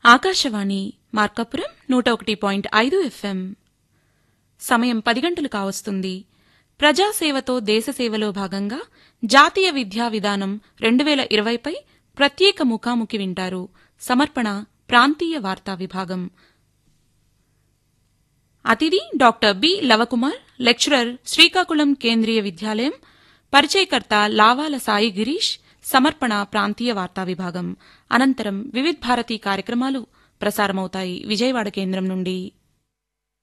ఆకాశవాణి మార్కాపురం నూట ఒకటి పాయింట్ ఐదు ఎఫ్ఎం సమయం పది గంటలు కావస్తుంది ప్రజాసేవతో దేశసేవలో భాగంగా జాతీయ విద్యా విధానం రెండు వేల ఇరవైపై ప్రత్యేక ముఖాముఖి వింటారు సమర్పణ ప్రాంతీయ వార్తా విభాగం అతిథి doctor B Lavakumar lecturer Srikakulam Kendriya Vidyalaya పరిచయకర్త లావాల సాయి గిరీష్ సమర్పణ ప్రాంతీయ వార్తా విభాగం అనంతరం వివిధ్ భారతి కార్యక్రమాలు ప్రసారమవుతాయి విజయవాడ కేంద్రం నుండి